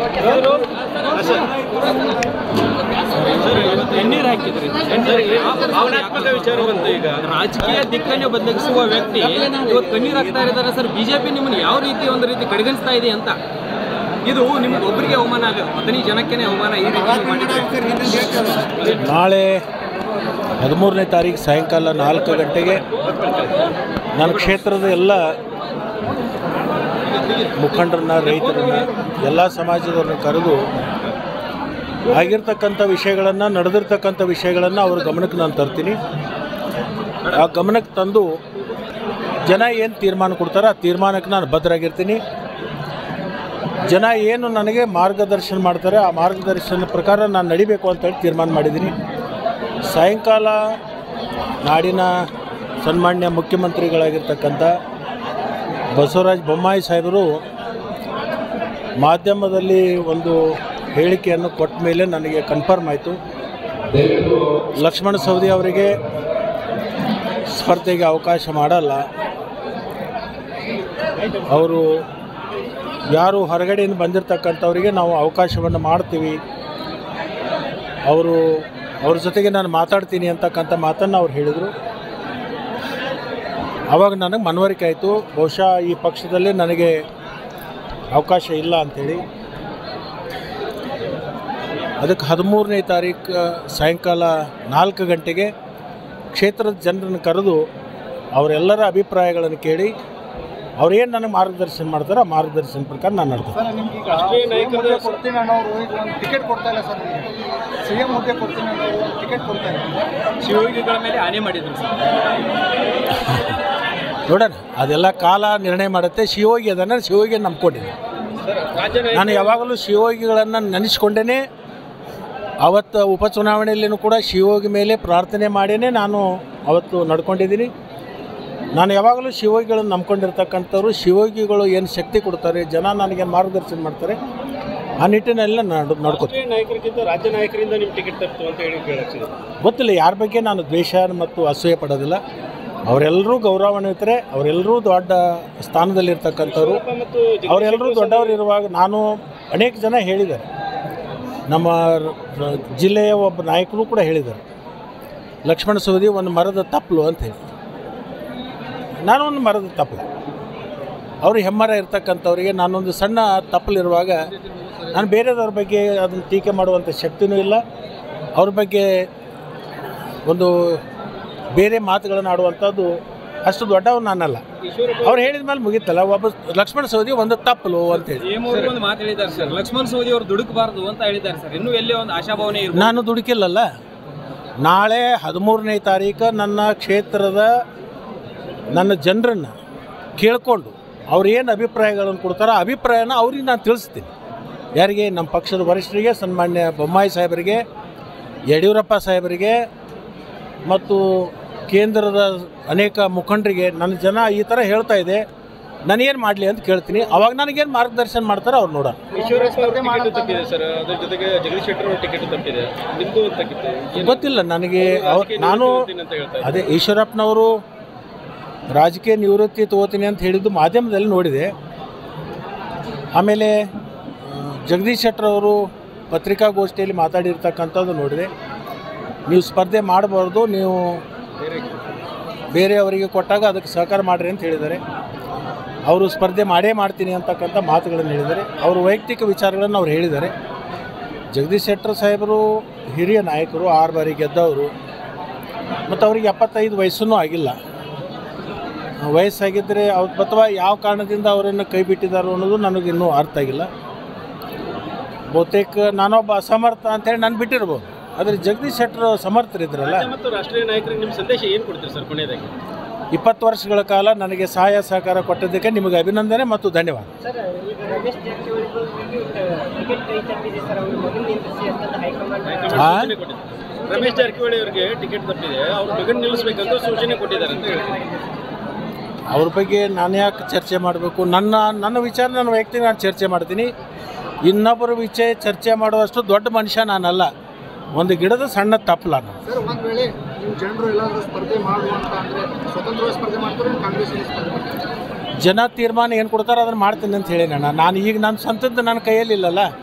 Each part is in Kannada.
ಕಣ್ಣೀರು ಹಾಕಿದ್ರಿ ಭಾವನಾತ್ಮಕ ವಿಚಾರ ಬಂತು ಈಗ ರಾಜಕೀಯ ದಿಕ್ಕನ್ನೇ ಬದಲಾಯಿಸುವ ವ್ಯಕ್ತಿ ಇವತ್ತು ಕಣ್ಣೀರು ಹಾಕ್ತಾ ಇದ್ದಾರೆ ಸರ್ ಬಿಜೆಪಿ ನಿಮ್ಮನ್ನು ಯಾವ ರೀತಿ ಒಂದು ರೀತಿ ಕಡೆಗಣಿಸ್ತಾ ಇದೆ ಅಂತ ಇದು ನಿಮ್ಗೆ ಒಬ್ಬರಿಗೆ ಅವಮಾನ ಆಗಲ್ಲ ಮದನಿ ಜನಕ್ಕೇನೆ ಅವಮಾನ ಈ ರೀತಿ ನೀವು ಮಾಡಿದ್ರೆ ನಾಳೆ ಹದಿಮೂರನೇ ತಾರೀಕು ಸಾಯಂಕಾಲ ನಾಲ್ಕು ಗಂಟೆಗೆ ನನ್ನ ಕ್ಷೇತ್ರದ ಎಲ್ಲ ಮುಖಂಡರನ್ನ ರೈತರನ್ನ ಎಲ್ಲ ಸಮಾಜದವ್ರನ್ನ ಕರೆದು ಆಗಿರ್ತಕ್ಕಂಥ ವಿಷಯಗಳನ್ನು ನಡೆದಿರ್ತಕ್ಕಂಥ ವಿಷಯಗಳನ್ನು ಅವ್ರ ಗಮನಕ್ಕೆ ನಾನು ತರ್ತೀನಿ ಆ ಗಮನಕ್ಕೆ ತಂದು ಜನ ಏನು ತೀರ್ಮಾನ ಕೊಡ್ತಾರೋ ಆ ತೀರ್ಮಾನಕ್ಕೆ ನಾನು ಬದ್ಧರಾಗಿರ್ತೀನಿ ಜನ ಏನು ನನಗೆ ಮಾರ್ಗದರ್ಶನ ಮಾಡ್ತಾರೆ ಆ ಮಾರ್ಗದರ್ಶನ ಪ್ರಕಾರ ನಾನು ನಡಿಬೇಕು ಅಂತೇಳಿ ತೀರ್ಮಾನ ಮಾಡಿದ್ದೀನಿ ಸಾಯಂಕಾಲ ನಾಡಿನ ಸನ್ಮಾನ್ಯ ಮುಖ್ಯಮಂತ್ರಿಗಳಾಗಿರ್ತಕ್ಕಂಥ ಬಸವರಾಜ ಬೊಮ್ಮಾಯಿ ಸಾಹೇಬರು ಮಾಧ್ಯಮದಲ್ಲಿ ಒಂದು ಹೇಳಿಕೆಯನ್ನು ಕೊಟ್ಟ ಮೇಲೆ ನನಗೆ ಕನ್ಫರ್ಮ್ ಆಯಿತು ಲಕ್ಷ್ಮಣ ಸವದಿ ಅವರಿಗೆ ಸ್ಪರ್ಧೆಗೆ ಅವಕಾಶ ಮಾಡಲ್ಲ ಅವರು ಯಾರು ಹೊರಗಡೆಯಿಂದ ಬಂದಿರತಕ್ಕಂಥವರಿಗೆ ನಾವು ಅವಕಾಶವನ್ನು ಮಾಡ್ತೀವಿ ಅವರು ಅವ್ರ ಜೊತೆಗೆ ನಾನು ಮಾತಾಡ್ತೀನಿ ಅಂತಕ್ಕಂಥ ಮಾತನ್ನು ಅವ್ರು ಹೇಳಿದರು ಆವಾಗ ನನಗೆ ಮನವರಿಕೆ ಆಯಿತು ಬಹುಶಃ ಈ ಪಕ್ಷದಲ್ಲೇ ನನಗೆ ಅವಕಾಶ ಇಲ್ಲ ಅಂಥೇಳಿ ಅದಕ್ಕೆ ಹದಿಮೂರನೇ ತಾರೀಕು ಸಾಯಂಕಾಲ ನಾಲ್ಕು ಗಂಟೆಗೆ ಕ್ಷೇತ್ರದ ಜನರನ್ನು ಕರೆದು ಅವರೆಲ್ಲರ ಅಭಿಪ್ರಾಯಗಳನ್ನು ಕೇಳಿ ಅವ್ರೇನು ನನಗೆ ಮಾರ್ಗದರ್ಶನ ಮಾಡ್ತಾರೋ ಆ ಮಾರ್ಗದರ್ಶನ ಪ್ರಕಾರ ನಾನು ನಡ್ತೀನಿ ರಾಷ್ಟ್ರೀಯ ನಾಯಕರ ಕೊಡ್ತೀನಿ ಅನ್ನೋರು ಈಗ ಒಂದು ಟಿಕೆಟ್ ಕೊಡ್ತಾ ಇಲ್ಲ ಸರ್ ಸಿ ಎಂ ಹುದ್ದೆ ಕೊಡ್ತೀನಿ ಅನ್ನೋರು ಒಂದು ಟಿಕೆಟ್ ಕೊಡ್ತಾ ಇಲ್ಲ ಶಿವಯೋಗಿಗಳ ಮೇಲೆ ಹಾನಿ ಮಾಡಿದ್ರು ಸರ್ ನೋಡೋಣ ಅದೆಲ್ಲ ಕಾಲ ನಿರ್ಣಯ ಮಾಡುತ್ತೆ ಶಿವಯೋಗಿ ಅದನ್ನು ಶಿವಯೋಗಿ ನಂಬ್ಕೊಂಡಿದ್ದೀನಿ ರಾಜ್ಯ ನಾಯಕ ನಾನು ಯಾವಾಗಲೂ ಶಿವಯೋಗಿಗಳನ್ನು ನೆನೆಸ್ಕೊಂಡೇ ಅವತ್ತು ಉಪಚುನಾವಣೆಯಲ್ಲಿನೂ ಕೂಡ ಶಿವಯೋಗಿ ಮೇಲೆ ಪ್ರಾರ್ಥನೆ ಮಾಡಿಯೇ ನಾನು ಅವತ್ತು ನಡ್ಕೊಂಡಿದ್ದೀನಿ ನಾನು ಯಾವಾಗಲೂ ಶಿವಯೋಗಿಗಳನ್ನು ನಂಬ್ಕೊಂಡಿರ್ತಕ್ಕಂಥವ್ರು ಶಿವಯೋಗಿಗಳು ಏನು ಶಕ್ತಿ ಕೊಡ್ತಾರೆ ಜನ ನನಗೆ ಮಾರ್ಗದರ್ಶನ ಮಾಡ್ತಾರೆ ಆ ನಿಟ್ಟಿನಲ್ಲಿ ನಡ್ ನಡ್ಕೋತೀನಿ ರಾಷ್ಟ್ರೀಯ ನಾಯಕರಿಗಿಂತ ರಾಜ್ಯ ನಾಯಕರಿಂದ ನಿಮ್ ಟಿಕೆಟ್ ತಪ್ಪಿತು ಅಂತ ಹೇಳಿ ಕೇಳಕ್ಸಿದೆ ಗೊತ್ತಿಲ್ಲ ಯಾರ ಬಗ್ಗೆ ನಾನು ದ್ವೇಷ ಮತ್ತು ಅಸೂಯೆ ಪಡೋದಿಲ್ಲ ಅವರೆಲ್ಲರೂ ಗೌರವಾನ್ವಿತರೆ ಅವರೆಲ್ಲರೂ ದೊಡ್ಡ ಸ್ಥಾನದಲ್ಲಿರ್ತಕ್ಕಂಥವ್ರು ಮತ್ತು ಅವರೆಲ್ಲರೂ ದೊಡ್ಡವರು ಇರುವಾಗ ನಾನು ಅನೇಕ ಜನ ಹೇಳಿದ್ದಾರೆ ನಮ್ಮ ರ- ರ- ಜಿಲ್ಲೆಯ ಒಬ್ಬ ನಾಯಕರು ಕೂಡ ಹೇಳಿದ್ದಾರೆ ಲಕ್ಷ್ಮಣ ಸವದಿ ಒಂದು ಮರದ ತಪ್ಪಲು ಅಂತ ಹೇಳಿ ನಾನು ಒಂದು ಮರದ ತಪ್ಪಲು ಅವರು ಹೆಮ್ಮರ ಇರ್ತಕ್ಕಂಥವ್ರಿಗೆ ನಾನೊಂದು ಸಣ್ಣ ತಪ್ಪಲಿರುವಾಗ ನಾನು ಬೇರೆದವ್ರ ಬಗ್ಗೆ ಅದನ್ನು ಟೀಕೆ ಮಾಡುವಂಥ ಶಕ್ತಿನೂ ಇಲ್ಲ ಅವ್ರ ಬಗ್ಗೆ ಒಂದು ಬೇರೆ ಮಾತುಗಳನ್ನು ಆಡುವಂಥದ್ದು ಅಷ್ಟು ದೊಡ್ಡವ್ ನಾನಲ್ಲ ಅವ್ರು ಹೇಳಿದ ಮೇಲೆ ಮುಗೀತಲ್ಲ ಒಬ್ಬ ಲಕ್ಷ್ಮಣ ಸವದಿ ಒಂದು ತಪ್ಪಲು ಅಂತೇಳಿ ಸಿಎಂ ಅವರು ಒಂದು ಮಾತು ಹೇಳಿದ್ದಾರೆ ಸರ್ ಲಕ್ಷ್ಮಣ್ ಸವದಿ ಅವರು ದುಡುಕಬಾರ್ದು ಅಂತ ಹೇಳಿದ್ದಾರೆ ಸರ್ ಇನ್ನೂ ಎಲ್ಲೇ ಒಂದು ಆಶಾಭಾವನೆ ಇರ್ಬೋದು ನಾನು ದುಡುಕಿಲ್ಲಲ್ಲ ನಾಳೆ ಹದಿಮೂರನೇ ತಾರೀಕು ನನ್ನ ಕ್ಷೇತ್ರದ ನನ್ನ ಜನರನ್ನು ಕೇಳಿಕೊಂಡು ಅವ್ರು ಏನು ಅಭಿಪ್ರಾಯಗಳನ್ನು ಕೊಡ್ತಾರೋ ಆ ಅಭಿಪ್ರಾಯನ ಅವ್ರಿಗೆ ನಾನು ತಿಳಿಸ್ತೀನಿ ಯಾರಿಗೆ ನಮ್ಮ ಪಕ್ಷದ ವರಿಷ್ಠರಿಗೆ ಸನ್ಮಾನ್ಯ ಬೊಮ್ಮಾಯಿ ಸಾಹೇಬರಿಗೆ ಯಡಿಯೂರಪ್ಪ ಸಾಹೇಬರಿಗೆ ಮತ್ತು ಕೇಂದ್ರದ ಅನೇಕ ಮುಖಂಡರಿಗೆ ನನ್ನ ಜನ ಈ ಥರ ಹೇಳ್ತಾ ಇದೆ ನಾನೇನು ಮಾಡಲಿ ಅಂತ ಕೇಳ್ತೀನಿ ಅವಾಗ ನನಗೇನು ಮಾರ್ಗದರ್ಶನ ಮಾಡ್ತಾರೋ ಅವ್ರು ನೋಡೋಣ ಈಶ್ವರಪ್ಪ ಅವ್ರ ಟಿಕೆಟ್ ತಪ್ಪಿದೆ ಸರ್ ಅದ್ರ ಜೊತೆಗೆ ಜಗದೀಶ್ ಶೆಟ್ಟರ್ ಅವ್ರ ಟಿಕೆಟ್ ತಪ್ಪಿದೆ ನಿಮ್ದು ಒಂದು ತಪ್ಪಿದೆ ಗೊತ್ತಿಲ್ಲ ನನಗೆ ಅವ್ರು ನಾನು ಅಂತ ಹೇಳ್ತಾ ಅದೇ ಈಶ್ವರಪ್ಪನವರು ರಾಜಕೀಯ ನಿವೃತ್ತಿ ತಗೋತೀನಿ ಅಂತ ಹೇಳಿದ್ದು ಮಾಧ್ಯಮದಲ್ಲಿ ನೋಡಿದೆ ಆಮೇಲೆ ಆ, ಜಗದೀಶ್ ಶೆಟ್ಟರ್ ಅವರು ಪತ್ರಿಕಾಗೋಷ್ಠಿಯಲ್ಲಿ ಮಾತಾಡಿರ್ತಕ್ಕಂಥದ್ದು ನೋಡಿದೆ ನೀವು ಸ್ಪರ್ಧೆ ಮಾಡಬಾರ್ದು ನೀವು ಬೇರೆಯವರಿಗೆ ಕೊಟ್ಟಾಗ ಅದಕ್ಕೆ ಸಹಕಾರ ಮಾಡಿರಿ ಅಂತ ಹೇಳಿದ್ದಾರೆ ಅವರು ಸ್ಪರ್ಧೆ ಮಾಡೇ ಮಾಡ್ತೀನಿ ಅಂತಕ್ಕಂಥ ಮಾತುಗಳನ್ನು ಹೇಳಿದ್ದಾರೆ ಅವರು ವೈಯಕ್ತಿಕ ವಿಚಾರಗಳನ್ನು ಅವ್ರು ಹೇಳಿದ್ದಾರೆ ಜಗದೀಶ್ ಶೆಟ್ಟರ್ ಸಾಹೇಬರು ಹಿರಿಯ ನಾಯಕರು ಆರು ಬಾರಿ ಗೆದ್ದವರು ಮತ್ತು ಅವರಿಗೆ ಎಪ್ಪತ್ತೈದು ವಯಸ್ಸೂ ಆಗಿಲ್ಲ ವಯಸ್ಸಾಗಿದ್ದರೆ ಅವ್ರು ಅಥವಾ ಯಾವ ಕಾರಣದಿಂದ ಅವರನ್ನು ಕೈ ಬಿಟ್ಟಿದ್ದಾರೋ ಅನ್ನೋದು ನನಗಿನ್ನೂ ಅರ್ಥ ಆಗಿಲ್ಲ ಬಹುತೇಕ ನಾನೊಬ್ಬ ಅಸಮರ್ಥ ಅಂತೇಳಿ ನಾನು ಬಿಟ್ಟಿರ್ಬೋದು ಆದರೆ ಜಗದೀಶ್ ಶೆಟ್ಟರ್ ಸಮರ್ಥರಿದ್ರಲ್ಲ ರಾಜ್ಯ ಮತ್ತು ರಾಷ್ಟ್ರೀಯ ನಾಯಕರಿಗೆ ನಿಮ್ಮ ಸಂದೇಶ ಏನು ಕೊಡ್ತೀರಿ ಸರ್ ಕೊನೆಯದಾಗಿ ಇಪ್ಪತ್ತು ವರ್ಷಗಳ ಕಾಲ ನನಗೆ ಸಹಾಯ ಸಹಕಾರ ಕೊಟ್ಟಿದ್ದಕ್ಕೆ ನಿಮಗೆ ಅಭಿನಂದನೆ ಮತ್ತು ಧನ್ಯವಾದ ಸರ್ ಈಗ ರಮೇಶ್ ಜಾರಕಿಹೊಳಿ ಟಿಕೆಟ್ ಕೈ ತಪ್ಪಿದೆ ಸರ್ ಅವರು ಮಗನ ನಿಂದಿಸಿ ಅಂತ ಹೈಕಮಾಂಡ್ ಹೈಕಮಾಂಡ್ ಹಾ? ಸೂಚನೆ ಕೊಟ್ಟಿದೆ ರಮೇಶ್ ಜಾರಕಿಹೊಳಿ ಅವರಿಗೆ ಟಿಕೆಟ್ ತಪ್ಪಿದೆ ಅವ್ರು ಮಗನ್ ನಿಲ್ಲಿಸ್ಬೇಕಂತ ಸೂಚನೆ ಕೊಟ್ಟಿದ್ದಾರೆ ಅಂತ ಹೇಳ್ತಾರೆ ಅವ್ರ ಬಗ್ಗೆ ನಾನು ಯಾಕೆ ಚರ್ಚೆ ಮಾಡಬೇಕು ನನ್ನ ನನ್ನ ವಿಚಾರ ನನ್ನ ವೈಯಕ್ತಿಕ ನಾನು ಚರ್ಚೆ ಮಾಡ್ತೀನಿ ಇನ್ನೊಬ್ಬರ ವಿಷಯ ಚರ್ಚೆ ಮಾಡುವಷ್ಟು ದೊಡ್ಡ ಮನುಷ್ಯ ನಾನಲ್ಲ ಒಂದು ಗಿಡದ ಸಣ್ಣ ತಪ್ಪಲ ನಾನು ಸರ್ ಒಂದು ವೇಳೆ ನೀವು ಜನರು ಎಲ್ಲಾದರೂ ಸ್ಪರ್ಧೆ ಮಾಡುವ ಅಂತ ಅಂದರೆ ಸ್ವತಂತ್ರವಾಗಿ ಸ್ಪರ್ಧೆ ಮಾಡ್ತಾರೆ ಕಾಂಗ್ರೆಸ್ಸಿಗೆ ಸ್ಪರ್ಧೆ ಮಾಡ್ತಾರೆ ಜನ ತೀರ್ಮಾನ ಏನು ಕೊಡ್ತಾರೋ ಅದನ್ನು ಮಾಡ್ತೀನಿ ಅಂತ ಹೇಳಿ ನಾನು ನಾನು ಈಗ ನನ್ನ ಸ್ವಂತದ್ದು ನನ್ನ ಕೈಯಲ್ಲಿ ಇಲ್ಲಲ್ಲ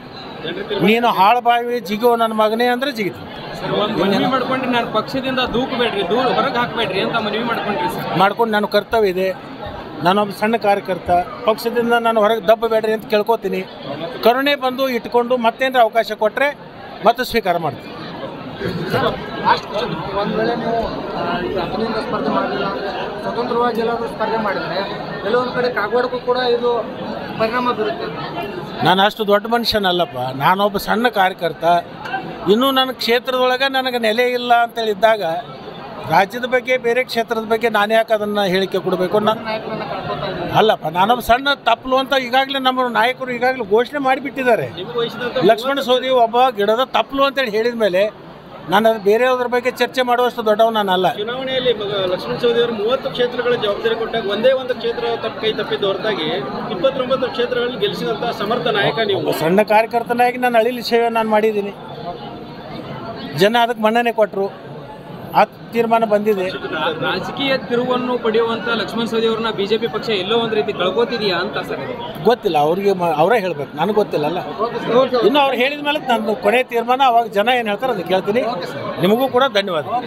ನೀನು ಹಾಳು ಬಾವಿ ಜಿಗೋ ನನ್ನ ಮಗನೇ ಅಂದರೆ ಜಿಗಿತೀನಿ ಸರ್ ಒಂದು ಮನವಿ ಮಾಡ್ಕೊಂಡ್ರಿ ನಾನು ಪಕ್ಷದಿಂದ ದೂಕಬೇಡ್ರಿ ದೂರ ಹೊರಗೆ ಹಾಕಬೇಡ್ರಿ ಅಂತ ಮನವಿ ಮಾಡ್ಕೊಂಡ್ರಿ ಸರ್ ಮಾಡ್ಕೊಂಡು ನನ್ನ ಕರ್ತವ್ಯ ಇದೆ ನಾನೊಬ್ಬ ಸಣ್ಣ ಕಾರ್ಯಕರ್ತ ಪಕ್ಷದಿಂದ ನಾನು ಹೊರಗೆ ದಬ್ಬಬೇಡ್ರಿ ಅಂತ ಕೇಳ್ಕೊತೀನಿ ಕರುಣೆ ಬಂದು ಇಟ್ಕೊಂಡು ಮತ್ತೇನಾರ ಅವಕಾಶ ಕೊಟ್ಟರೆ ಮತ್ತೆ ಸ್ವೀಕಾರ ಮಾಡ್ತೀನಿ ಸರ್ ಲಾಸ್ಟ್ ಕ್ವಶನ್ ಒಂದು ವೇಳೆ ನೀವು ಆ, ಈ ಹತ್ತನಿಂದ ಸ್ಪರ್ಧೆ ಮಾಡಲಿಲ್ಲ ಅಂದರೆ ಸ್ವತಂತ್ರವಾಗಿ ಎಲ್ಲಾದರೂ ಸ್ಪರ್ಧೆ ಮಾಡಿದರೆ ಕೆಲವೊಂದು ಕಡೆ ಕಾಗವಾಡಕ್ಕೂ ಕೂಡ ಇದು ಪರಿಣಾಮ ಬೀರುತ್ತೆ ನಾನು ಅಷ್ಟು ದೊಡ್ಡ ಮನುಷ್ಯನಲ್ಲಪ್ಪ ನಾನೊಬ್ಬ ಸಣ್ಣ ಕಾರ್ಯಕರ್ತ ಇನ್ನೂ ನನ್ನ ಕ್ಷೇತ್ರದೊಳಗೆ ನನಗೆ ನೆಲೆ ಇಲ್ಲ ಅಂತೇಳಿದ್ದಾಗ ರಾಜ್ಯದ ಬಗ್ಗೆ ಬೇರೆ ಕ್ಷೇತ್ರದ ಬಗ್ಗೆ ನಾನು ಯಾಕೆ ಅದನ್ನು ಹೇಳಿಕೆ ಕೊಡಬೇಕು ನಾನು ನಾಯಕರನ್ನ ಕಳ್ಕೊತಾ ಇದ್ದೀವಿ ಅಲ್ಲಪ್ಪ ನಾನೊಬ್ಬ ಸಣ್ಣ ತಪ್ಪಲು ಅಂತ ಈಗಾಗಲೇ ನಮ್ಮ ನಾಯಕರು ಈಗಾಗಲೇ ಘೋಷಣೆ ಮಾಡಿಬಿಟ್ಟಿದ್ದಾರೆ ನಿಮ್ಗೆ ವಹಿಸಿದಂತ ಲಕ್ಷ್ಮಣ ಸೋದಿ ಒಬ್ಬ ಗಿಡದ ತಪ್ಪಲು ಅಂತೇಳಿ ಹೇಳಿದ ಮೇಲೆ ನಾನು ಅದು ಬೇರೆಯವ್ರ ಬಗ್ಗೆ ಚರ್ಚೆ ಮಾಡುವಷ್ಟು ದೊಡ್ಡವ ನಾನಲ್ಲ ಚುನಾವಣೆಯಲ್ಲಿ ಮಗ- ಲಕ್ಷ್ಮಣ ಸವದಿ ಅವರು ಮೂವತ್ತು ಕ್ಷೇತ್ರಗಳ ಜವಾಬ್ದಾರಿ ಕೊಟ್ಟಾಗ ಒಂದೇ ಒಂದು ಕ್ಷೇತ್ರ ತಪ್ಪು ಕೈ ತಪ್ಪಿದ ಹೊರತಾಗಿ ಇಪ್ಪತ್ತೊಂಬತ್ತು ಕ್ಷೇತ್ರಗಳಲ್ಲಿ ಗೆಲ್ಲಿಸಿದಂತಹ ಸಮರ್ಥ ನಾಯಕ ನೀವು ಒಬ್ಬ ಸಣ್ಣ ಕಾರ್ಯಕರ್ತನಾಗಿ ನಾನು ಅಳಿಲಿ ಸೇವೆ ನಾನು ಮಾಡಿದ್ದೀನಿ ಜನ ಅದಕ್ಕೆ ಮನ್ನಣೆ ಕೊಟ್ಟರು ಆ ತೀರ್ಮಾನ ಬಂದಿದೆ ರಾಜಕೀಯ ತಿರುವನ್ನು ಪಡೆಯುವಂತ ಲಕ್ಷ್ಮಣ ಸವದಿ ಅವ್ರನ್ನ ಬಿಜೆಪಿ ಪಕ್ಷ ಎಲ್ಲೋ ಒಂದ್ ರೀತಿ ಕಳ್ಕೊತಿದೆಯಾ ಅಂತ ಸರ್ ಇದು. ಗೊತ್ತಿಲ್ಲ ಅವ್ರಿಗೆ ಮ- ಅವರೇ ಹೇಳ್ಬೇಕು ನನಗೆ ಗೊತ್ತಿಲ್ಲಲ್ಲ ಇನ್ನು ಅವ್ರು ಹೇಳಿದ ಮೇಲೆ ನನ್ನ ಕೊನೆ ತೀರ್ಮಾನ ಅವಾಗ ಜನ ಏನು ಹೇಳ್ತಾರೆ ಅದಕ್ಕೆ ಕೇಳ್ತೀನಿ ನಿಮಗೂ ಕೂಡ ಧನ್ಯವಾದ